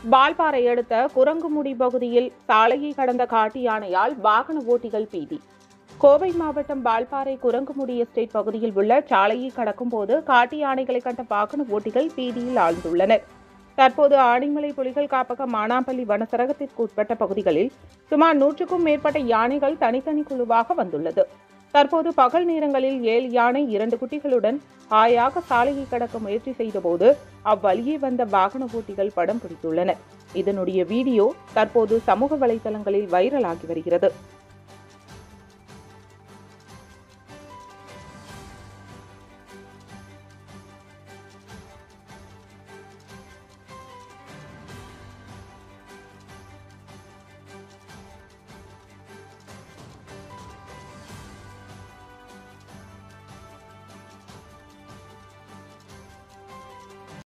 வால்பாறை அடுத்த குரங்குமுடி பகுதியில் சாலையை கடந்த காட்டு யானையால் வாகன ஓட்டிகள் பீதி கோவை மாவட்டம் வால்பாறை குரங்குமுடி எஸ்டேட் பகுதியில் உள்ள சாலையை கடக்கும்போது காட்டு யானைகளை கண்ட வாகன ஓட்டிகள் பீதியில் ஆழ்ந்துள்ளனர் தற்போது ஆனைமலை புலிகள் காப்பக மானாம்பள்ளி வனசரகத்திற்கு உட்பட்ட பகுதிகளில் சுமார் நூற்றுக்கும் மேற்பட்ட யானைகள் தனித்தனி குழுவாக வந்துள்ளது தற்போது பகல் நேரங்களில் ஏழு யானை இரண்டு குட்டிகளுடன் ஆயாக சாலையை கடக்க முயற்சி செய்தபோது அவ்வழியே வந்த வாகன ஓட்டிகள் படம் பிடித்துள்ளனர் இதனுடைய வீடியோ தற்போது சமூக வலைதளங்களில் வைரலாகி வருகிறது